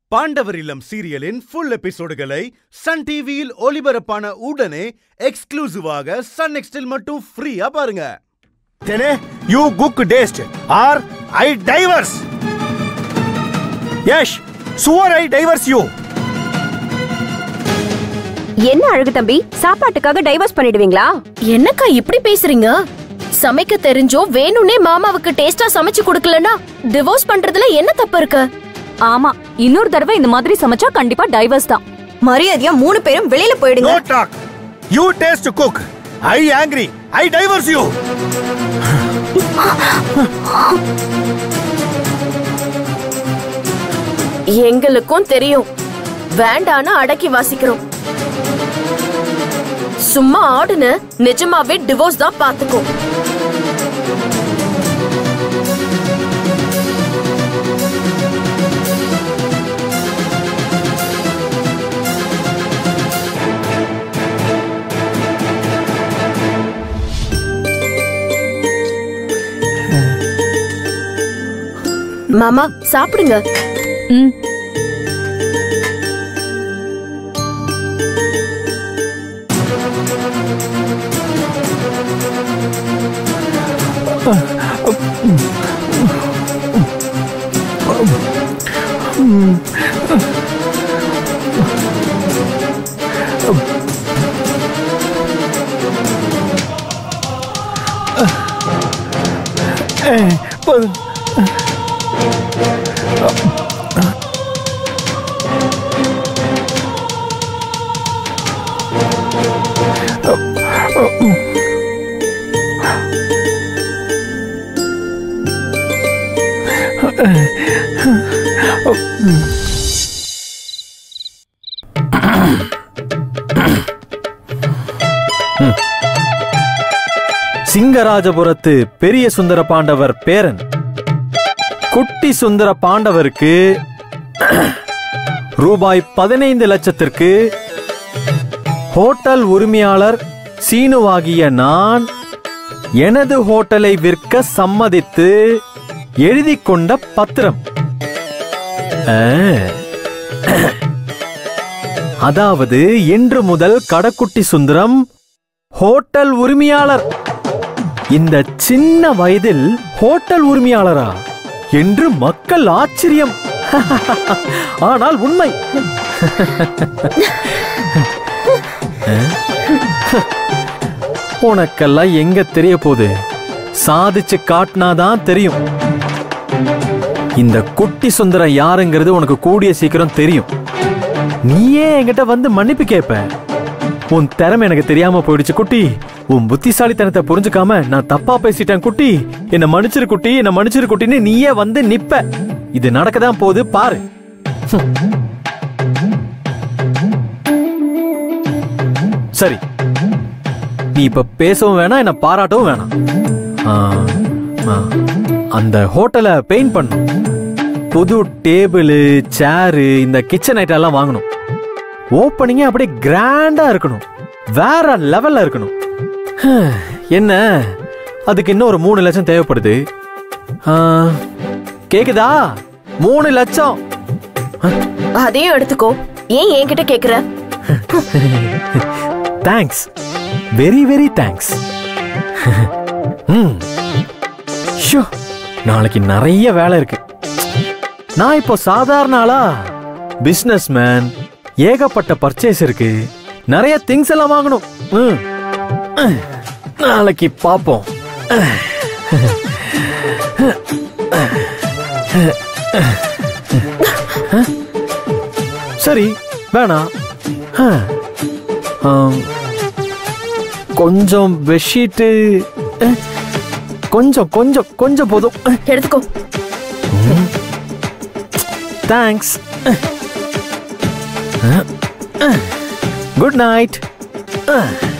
பாண்டவர் இல்லம் சீரியலின் full எபிசோடுகளை Sun டிவியில் ஒளிபரப்பான உடனே எக்ஸ்க்ளூசிவாக சன் நெக்ஸ்டில் மட்டும் ஃப்ரீயா பாருங்க Tene, you cook taste or I divorce. Yes, sure I divorce you. என்ன அழகு தம்பி சாப்பாட்டுக்காக டைவர்ஸ் பண்ணிடுவீங்களா என்னக்கா இப்படி பேசுறீங்க சமைக்க தெரிஞ்சோ வேணும்னே மாமாவுக்கு டேஸ்டா சமைச்சு கொடுக்கலனா டிவோர்ஸ் பண்றதுல என்ன தப்பு இருக்கு ஆமா இன்னொரு தடவை இந்த மாதிரி சமைச்சா கண்டிப்பா டைவர்ஸ் தான் மரியாதையா மூணு பேரும் வெளியில போயிடுங்க No talk. You taste cook. I angry. I divorce you. எங்களுக்கும் தெரியும் வேண்டான்னு அடக்கி வாசிக்கிறோம் சும்மா ஆடுன நிஜமாவே டிவோர்ஸ் தான் பாத்துக்கோ மாமா சாப்பிடுங்க ம் போதும். சிங்கராஜபுரத்து பெரிய சுந்தர பாண்டவர் பேரன் குட்டி சுந்தர பாண்டவருக்கு ரூபாய் பதினைந்து லட்சத்திற்கு ஹோட்டல் உரிமையாளர் சீனுவாகிய நான் எனது ஹோட்டலை விற்க சம்மதித்து எழுதி கொண்ட பத்திரம் ஆ. அதாவது இன்று முதல் கடக்குட்டி சுந்தரம் ஹோட்டல் உரிமையாளர் இந்த சின்ன வயதில் ஹோட்டல் உரிமையாளரா என்று மக்கள் ஆச்சரியம் ஆனால் உண்மை உனக்கெல்லாம் எங்க தெரிய போகுது சாதிச்சு காட்டினாதான் தெரியும் இந்த குட்டி சுந்தரம் யாருங்கிறது உனக்கு கூடிய சீக்கிரம் தெரியும் நீயே என்கிட்ட வந்து மன்னிப்பு கேட்ப உன் திறமை எனக்கு தெரியாம போயிடுச்சு குட்டி உன் புத்திசாலித்தனத்தை புரிஞ்சுக்காம நான் தப்பா பேசிட்டேன் குட்டி என்ன மன்னிச்சிரு குட்டி என்ன மன்னிச்சிரு குட்டின்னு நீயே வந்து நிப்ப இது நடக்கதான் போகுது பாரு சரி நீ இப்ப பேசவும் வேணாம் என்ன பாராட்டவும் வேணாம் ஆ, ஆ. அந்த ஹோட்டலை பெயிண்ட் பண்ணும் புது டேபிள் சேரு இந்த கிச்சன் ஐட்டம் எல்லாம் வாங்கணும் ஓப்பனிங்கே அப்படியே கிராண்டா இருக்கணும் வேற லெவல்ல இருக்கணும் ஹம், என்ன அதுக்கு இன்னும் ஒரு மூணு லட்சம் தேவைப்படுது ஆ, கேக்குதா மூணு லட்சம் அதையும் எடுத்துக்கோ ஏன் என்கிட்ட கேக்குற thanks very very thanks show நாளைக்கு நிறைய வேலை இருக்கு நான் இப்போ சாதாரண ஆளா பிசினஸ் மேன் ஏகப்பட்ட பர்ச்சேஸ் இருக்கு நிறைய திங்ஸ் எல்லாம் வாங்கணும் ம். நாளைக்கு பாப்போம் சரி வேணாம் ஆம். கொஞ்சம் பெட்ஷீட்டு அஹ், கொஞ்சம் கொஞ்சம் கொஞ்சம் போதும் எடுத்துக்கோ தேங்க்ஸ் குட் நைட்